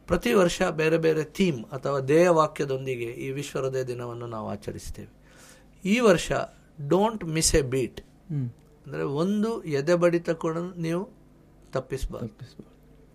ಪ್ರತಿ ವರ್ಷ ಬೇರೆ ಬೇರೆ ಥೀಮ್ ಅಥವಾ ಧ್ಯೇಯವಾಕ್ಯದೊಂದಿಗೆ ಈ ವಿಶ್ವ ಹೃದಯ ದಿನವನ್ನು ನಾವು ಆಚರಿಸ್ತೇವೆ ಈ ವರ್ಷ don't miss a beat hmm ಅಂದರೆ ಒಂದು ಎದೆ ಬಡಿತ ಕೂಡ ನೀವು ತಪ್ಪಿಸಬಾರ್ದು ತಪ್ಪಿಸ್ಬಾರ್ದು.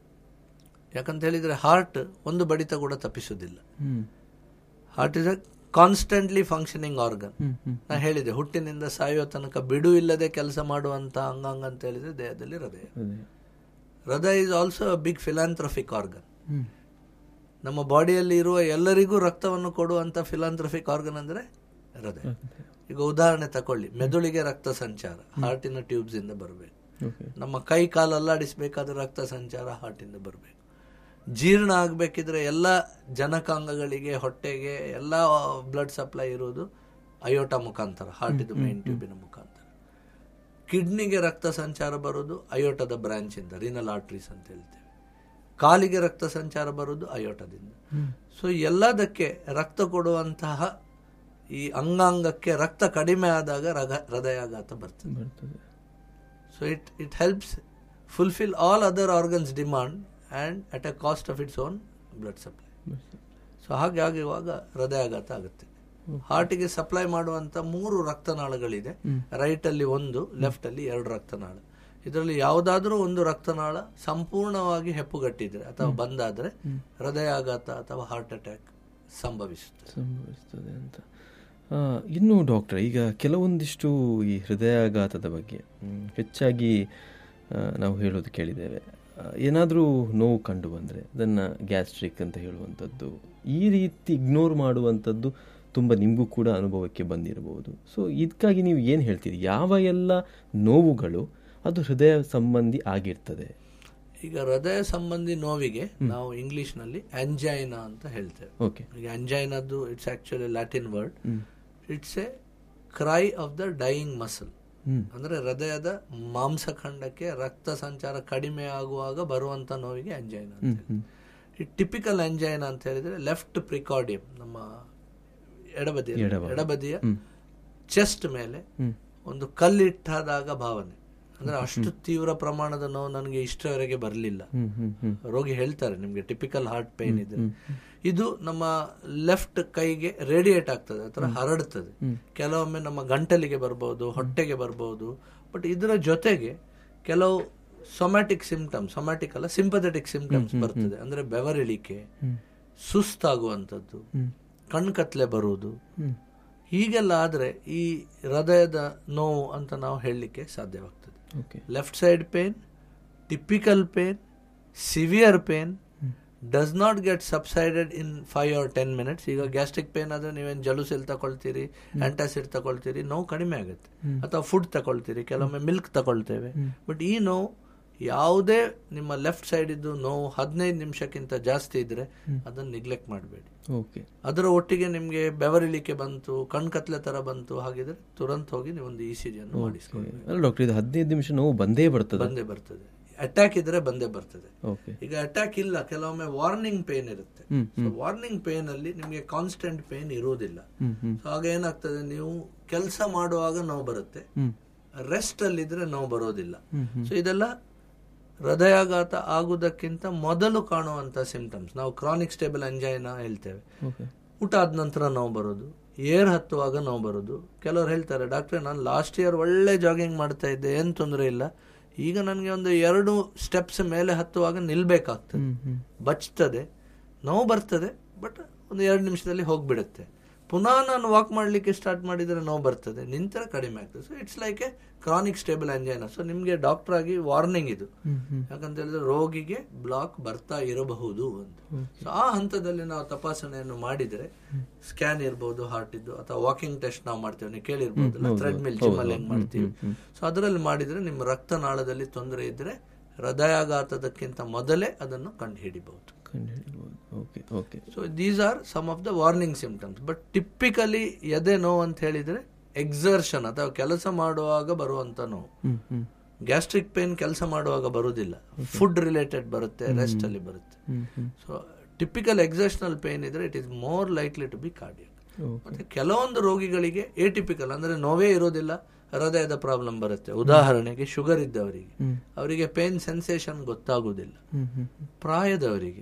ಯಾಕಂತ ಹೇಳಿದರೆ ಹಾರ್ಟ್ ಒಂದು ಬಡಿತ ಕೂಡ ತಪ್ಪಿಸುವುದಿಲ್ಲ hmm heart is a constantly functioning organ hmm hmm ನಾ ಹೇಳಿದೆ ಹುಟ್ಟಿನಿಂದ ಸಾಯುವ ತನಕ ಬಿಡು ಇಲ್ಲದೆ ಕೆಲಸ ಮಾಡುವಂತ ಅಂಗಾಂಗ ಅಂತ ಹೇಳಿದ್ರೆ ದೇಹದಲ್ಲಿ ಹೃದಯ ಅದೇ ಹೃದಯ is also a big philanthropic organ hmm ನಮ್ಮ ಬಾಡಿಯಲ್ಲಿ ಇರುವ ಎಲ್ಲರಿಗೂ ರಕ್ತವನ್ನು ಕೊಡುವಂತ ಫಿಲಾಂಥ್ರಫಿಕ್ ಆರ್ಗನ್ ಅಂದ್ರೆ ಹೃದಯ ಈಗ ಉದಾಹರಣೆ ತಕೊಳ್ಳಿ ಮೆದುಳಿಗೆ ರಕ್ತ ಸಂಚಾರ ಹಾರ್ಟಿನ ಟ್ಯೂಬ್ಸ್ ಇಂದ ಬರಬೇಕು ಓಕೆ ನಮ್ಮ ಕೈ ಕಾಲು ಅಲ್ಲಾಡಿಸ್ಬೇಕಾದ್ರೆ ರಕ್ತ ಸಂಚಾರ ಹಾರ್ಟಿಂದ ಬರಬೇಕು ಜೀರ್ಣ ಆಗಬೇಕಿದ್ರೆ ಎಲ್ಲ ಜನಕಾಂಗಗಳಿಗೆ ಹೊಟ್ಟೆಗೆ ಎಲ್ಲ ಬ್ಲಡ್ ಸಪ್ಲೈ ಇರುವುದು ಅಯೋಟ ಮುಖಾಂತರ ಹಾರ್ಟ್ ಇದು ಮೈನ್ ಟ್ಯೂಬಿನ ಮುಖಾಂತರ ಕಿಡ್ನಿಗೆ ರಕ್ತ ಸಂಚಾರ ಬರೋದು ಅಯೋಟದ ಬ್ರಾಂಚ್ ಇಂದ ರೀನಲ್ ಆರ್ಟ್ರೀಸ್ ಅಂತ ಹೇಳ್ತೇವೆ ಕಾಲಿಗೆ ರಕ್ತ ಸಂಚಾರ ಬರೋದು ಅಯೋಟದಿಂದ ಸೊ ಎಲ್ಲದಕ್ಕೆ ರಕ್ತ ಕೊಡುವಂತಹ ಈ ಅಂಗಾಂಗಕ್ಕೆ ರಕ್ತ ಕಡಿಮೆ ಆದಾಗ ರಗ- ಹೃದಯಾಘಾತ ಬರ್ತದೆ ಬರ್ತದೆ so it it helps fulfil all other organs demand and at a cost of its own blood supply so ಹಾಗೆ ಆಗಿರುವಾಗ ಹೃದಯಾಘಾತ ಆಗುತ್ತೆ ಹಾರ್ಟಿಗೆ ಸಪ್ಲೈ ಮಾಡುವಂತ ಮೂರು ರಕ್ತನಾಳಗಳಿದೆ ರೈಟ್ ಅಲ್ಲಿ ಒಂದು ಲೆಫ್ಟ್ ಅಲ್ಲಿ ಎರಡು ರಕ್ತನಾಳ ಇದರಲ್ಲಿ ಯಾವುದಾದ್ರೂ ಒಂದು ರಕ್ತನಾಳ ಸಂಪೂರ್ಣವಾಗಿ ಹೆಪ್ಪುಗಟ್ಟಿದ್ರೆ ಅಥವಾ ಬಂದಾದ್ರೆ ಹೃದಯಾಘಾತ ಅಥವಾ ಹಾರ್ಟ್ ಅಟ್ಯಾಕ್ ಸಂಭವಿಸುತ್ತೆ ಸಂಭವಿಸ್ತದೆ ಅಂತ ಆ, ಇನ್ನು ಡಾಕ್ಟರ್ ಈಗ ಕೆಲವೊಂದಿಷ್ಟು ಈ ಹೃದಯಾಘಾತದ ಬಗ್ಗೆ ಮ್, ಹೆಚ್ಚಾಗಿ ಆ, ನಾವು ಹೇಳೋದು ಕೇಳಿದ್ದೇವೆ ಏನಾದರೂ ನೋವು ಕಂಡು ಬಂದರೆ ಅದನ್ನು ಗ್ಯಾಸ್ಟ್ರಿಕ್ ಅಂತ ಹೇಳುವಂಥದ್ದು ಈ ರೀತಿ ಇಗ್ನೋರ್ ಮಾಡುವಂಥದ್ದು ತುಂಬ ನಿಮಗೂ ಕೂಡ ಅನುಭವಕ್ಕೆ ಬಂದಿರಬಹುದು ಸೊ ಇದಕ್ಕಾಗಿ ನೀವು ಏನು ಹೇಳ್ತೀರಿ ಯಾವ ಎಲ್ಲ ನೋವುಗಳು ಅದು ಹೃದಯ ಸಂಬಂಧಿ ಆಗಿರ್ತದೆ ಈಗ ಹೃದಯ ಸಂಬಂಧಿ ನೋವಿಗೆ ನಾವು ಇಂಗ್ಲಿಷ್ ನಲ್ಲಿ ಅಂಜೈನಾ ಅಂತ ಹೇಳ್ತೇವೆ ಓಕೆ ಈಗ ಅಂಜೈನದ್ದು it's actually Latin word it's a cry of the dying muscle hmm ಅಂದ್ರೆ ಹೃದಯದ ಮಾಂಸಖಂಡಕ್ಕೆ ರಕ್ತ ಸಂಚಾರ ಕಡಿಮೆ ಆಗುವಾಗ ಬರುವಂತ ನೋವಿಗೆ ಅಂಜೈನ ಅಂತ ಹ್ಮ್ ಹೇಳಿ ಹ್ಮ್ ಈ ಟಿಪಿಕಲ್ ಅಂಜೈನ ಅಂತ ಹೇಳಿದ್ರೆ ಲೆಫ್ಟ್ ಪ್ರಿಕಾರ್ಡಿಯಂ ನಮ್ಮ ಎಡಬದಿಯ ಎಡಭಾಗ. ಎಡಬದಿಯ ಹ್ಮ್. ಚೆಸ್ಟ್ ಮೇಲೆ ಹ್ಮ್ ಒಂದು ಕಲ್ಲಿಟ್ಟಾದಾಗ ಭಾವನೆ ಅಂದ್ರೆ ಅಷ್ಟು ತೀವ್ರ ಪ್ರಮಾಣದ ನೋವು ನನಗೆ ಇಷ್ಟರವರೆಗೆ ಬರಲಿಲ್ಲ ಹ್ಮ್ ಹ್ಮ್ ಹ್ಮ್ ರೋಗಿ ಹೇಳ್ತಾರೆ ನಿಮ್ಗೆ ಟಿಪಿಕಲ್ ಹಾರ್ಟ್ ಪೇನ್ ಇದೆ ಇದು ನಮ್ಮ ಲೆಫ್ಟ್ ಕೈಗೆ ರೇಡಿಯೇಟ್ ಆಗ್ತದೆ ಅಥವಾ ಹರಡ್ತದೆ ಕೆಲವೊಮ್ಮೆ ನಮ್ಮ ಗಂಟಲಿಗೆ ಬರ್ಬೋದು ಹೊಟ್ಟೆಗೆ ಬರ್ಬೋದು ಬಟ್ ಇದರ ಜೊತೆಗೆ ಕೆಲವು ಸೊಮ್ಯಾಟಿಕ್ ಸಿಂಪ್ಟಮ್ಸ್ ಸೊಮ್ಯಾಟಿಕ್ ಅಲ್ಲ ಸಿಂಪಥೆಟಿಕ್ ಸಿಂಪ್ಟಮ್ಸ್ ಬರ್ತದೆ ಅಂದ್ರೆ ಬೆವರಿಳಿಕೆ ಸುಸ್ತಾಗುವಂಥದ್ದು ಕಣ್ಕತ್ಲೆ ಬರುವುದು ಹ್ಮ್ ಹೀಗೆಲ್ಲ ಆದ್ರೆ ಈ ಹೃದಯದ ನೋವು ಅಂತ ನಾವು ಹೇಳಲಿಕ್ಕೆ ಸಾಧ್ಯವಾಗ್ತದೆ okay left side pain typical pain severe pain does not get subsided in five or ten minutes ಈಗ ಗ್ಯಾಸ್ಟ್ರಿಕ್ ಪೇನ್ ಆದ್ರೆ ನೀವೇನು ಜಲುಸೆಲ್ ತಗೊಳ್ತೀರಿ ಆಂಟಾಸಿಡ್ ತಗೊಳ್ತೀರಿ ನೋವು ಕಡಿಮೆ ಆಗುತ್ತೆ ಅಥವಾ ಫುಡ್ ತಗೊಳ್ತೀರಿ ಕೆಲವೊಮ್ಮೆ ಮಿಲ್ಕ್ ತಗೊಳ್ತೇವೆ ಬಟ್ ಈ ನೋವು ಯಾವುದೇ ನಿಮ್ಮ ಲೆಫ್ಟ್ ಸೈಡ್ ಇದ್ದು ನೋವು ಹದಿನೈದು ನಿಮಿಷಕ್ಕಿಂತ ಜಾಸ್ತಿ ಇದ್ರೆ ಅದನ್ನು ನಿಗ್ಲೆಕ್ಟ್ ಮಾಡಬೇಡಿ ಓಕೆ ಅದರ ಒಟ್ಟಿಗೆ ನಿಮಗೆ ಬೆವರಿಳಿಕೆ ಬಂತು ಕಣ್ಕತ್ಲೆ ತರ ಬಂತು ಹಾಗಿದ್ರೆ ತುರಂತ ಹೋಗಿ ನೀವು ಒಂದು ಇ ಸಿ ಜಿಯನ್ನು ಮಾಡಿಸ್ಕೊಳ್ಳಿ ಅಲ್ಲ ಡಾಕ್ಟರ್ ಇದು ಹದಿನೈದು ನಿಮಿಷ ನೋವು ಬಂದೇ ಬರ್ತದೆ ಬಂದೇ ಬರ್ತದೆ ಅಟ್ಯಾಕ್ ಇದ್ರೆ ಬಂದೇ ಬರ್ತದೆ ಓಕೆ ಈಗ ಅಟ್ಯಾಕ್ ಇಲ್ಲ ಕೆಲವೊಮ್ಮೆ ವಾರ್ನಿಂಗ್ ಪೇನ್ ಇರುತ್ತೆ ಹ್ಮ್ ವಾರ್ನಿಂಗ್ ಪೇನ್ ಅಲ್ಲಿ ನಿಮಗೆ ಕಾನ್ಸ್ಟೆಂಟ್ ಪೇನ್ ಇರುವುದಿಲ್ಲ ಹ್ಮ್ ಹ್ಮ್ ಸೊ ಆಗ ಏನಾಗ್ತದೆ ನೀವು ಕೆಲಸ ಮಾಡುವಾಗ ನೋವು ಬರುತ್ತೆ ಹ್ಮ್ ರೆಸ್ಟ್ ಅಲ್ಲಿ ಇದ್ರೆ ನೋವು ಬರೋದಿಲ್ಲ ಹ್ಮ್ ಹ್ಮ್ ಸೊ ಇದೆಲ್ಲ ಹೃದಯಾಘಾತ ಆಗುವುದಕ್ಕಿಂತ ಮೊದಲು ಕಾಣುವಂತ ಸಿಂಪ್ಟಮ್ಸ್ ನಾವು ಕ್ರಾನಿಕ್ ಸ್ಟೇಬಲ್ ಅಂಜೈನ ಹೇಳ್ತೇವೆ ಓಕೆ ಊಟ ಆದ ನಂತರ ನೋವು ಬರೋದು ಏರ್ ಹತ್ತುವಾಗ ನೋವು ಬರೋದು ಕೆಲವರು ಹೇಳ್ತಾರೆ ಡಾಕ್ಟ್ರೆ ನಾನು ಲಾಸ್ಟ್ ಇಯರ್ ಒಳ್ಳೆ ಜಾಗಿಂಗ್ ಮಾಡ್ತಾ ಇದ್ದೆ ಏನು ತೊಂದರೆ ಇಲ್ಲ ಈಗ ನನಗೆ ಒಂದು ಎರಡು ಸ್ಟೆಪ್ಸ್ ಮೇಲೆ ಹತ್ತುವಾಗ ನಿಲ್ಬೇಕಾಗ್ತದೆ ಹ್ಮ್ ಹ್ಮ್ ಬಚ್ತದೆ ನೋವು ಬರ್ತದೆ ಬಟ್ ಒಂದು ಎರಡು ನಿಮಿಷದಲ್ಲಿ ಹೋಗ್ಬಿಡುತ್ತೆ ಪುನಃ ನಾನು ವಾಕ್ ಮಾಡಲಿಕ್ಕೆ ಸ್ಟಾರ್ಟ್ ಮಾಡಿದರೆ ನೋವು ಬರ್ತದೆ ನಿಂತರ ಕಡಿಮೆ ಆಗ್ತದೆ so it's like a chronic stable angina so ನಿಮಗೆ ಡಾಕ್ಟರ್ ಆಗಿ ವಾರ್ನಿಂಗ್ ಇದು ಹ್ಮ್ ಹ್ಮ್ ಯಾಕಂತ ಹೇಳಿದ್ರೆ ರೋಗಿಗೆ ಬ್ಲಾಕ್ ಬರ್ತಾ ಇರಬಹುದು ಅಂತ ಸೊ ಆ ಹಂತದಲ್ಲಿ ನಾವು ತಪಾಸಣೆಯನ್ನು ಮಾಡಿದ್ರೆ ಸ್ಕ್ಯಾನ್ ಇರ್ಬೋದು ಹಾರ್ಟ್ ಇದ್ದು ಅಥವಾ ವಾಕಿಂಗ್ ಟೆಸ್ಟ್ ನಾವು ಮಾಡ್ತೇವೆ ನೀವು ಕೇಳಿರ್ಬೋದು ಥ್ರೆಡ್ ಮಿಲ್ ಜಿಮ್ ಅಲ್ಲಿ ಹೆಂಗ್ ಮಾಡ್ತೀವಿ ಸೊ ಅದರಲ್ಲಿ ಮಾಡಿದ್ರೆ ನಿಮ್ಮ ರಕ್ತನಾಳದಲ್ಲಿ ತೊಂದರೆ ಇದ್ರೆ ಹೃದಯಾಘಾತದಕ್ಕಿಂತ ಮೊದಲೇ ಅದನ್ನು ಕಂಡುಹಿಡಿಬಹುದು ಕಂಡುಹಿಡಿಬಹುದು okay okay so these are some of the warning symptoms but typically ಎದೆ ನೋವು ಅಂತ ಹೇಳಿದ್ರೆ ಎಕ್ಸರ್ಷನ್ ಅಥವಾ ಕೆಲಸ ಮಾಡುವಾಗ ಬರುವಂತ ನೋವು ಹ್ಮ್ ಹ್ಮ್ ಗ್ಯಾಸ್ಟ್ರಿಕ್ ಪೇನ್ ಕೆಲಸ ಮಾಡುವಾಗ ಬರುವುದಿಲ್ಲ ಫುಡ್ ರಿಲೇಟೆಡ್ ಬರುತ್ತೆ ರೆಸ್ಟ್ ಅಲ್ಲಿ ಬರುತ್ತೆ hmm hmm so typical exertional pain ಇದ್ರೆ it is more likely to be cardiac okay ಮತ್ತೆ ಕೆಲವೊಂದು ರೋಗಿಗಳಿಗೆ ಎಟಿಪಿಕಲ್ ಅಂದ್ರೆ ನೋವೇ ಇರೋದಿಲ್ಲ ಹೃದಯದ ಪ್ರಾಬ್ಲಮ್ ಬರುತ್ತೆ ಉದಾಹರಣೆಗೆ ಶುಗರ್ ಇದ್ದವರಿಗೆ ಹ್ಮ್ ಅವರಿಗೆ ಪೇನ್ ಸೆನ್ಸೇಷನ್ ಗೊತ್ತಾಗುವುದಿಲ್ಲ ಹ್ಮ್ ಹ್ಮ್ ಪ್ರಾಯದವರಿಗೆ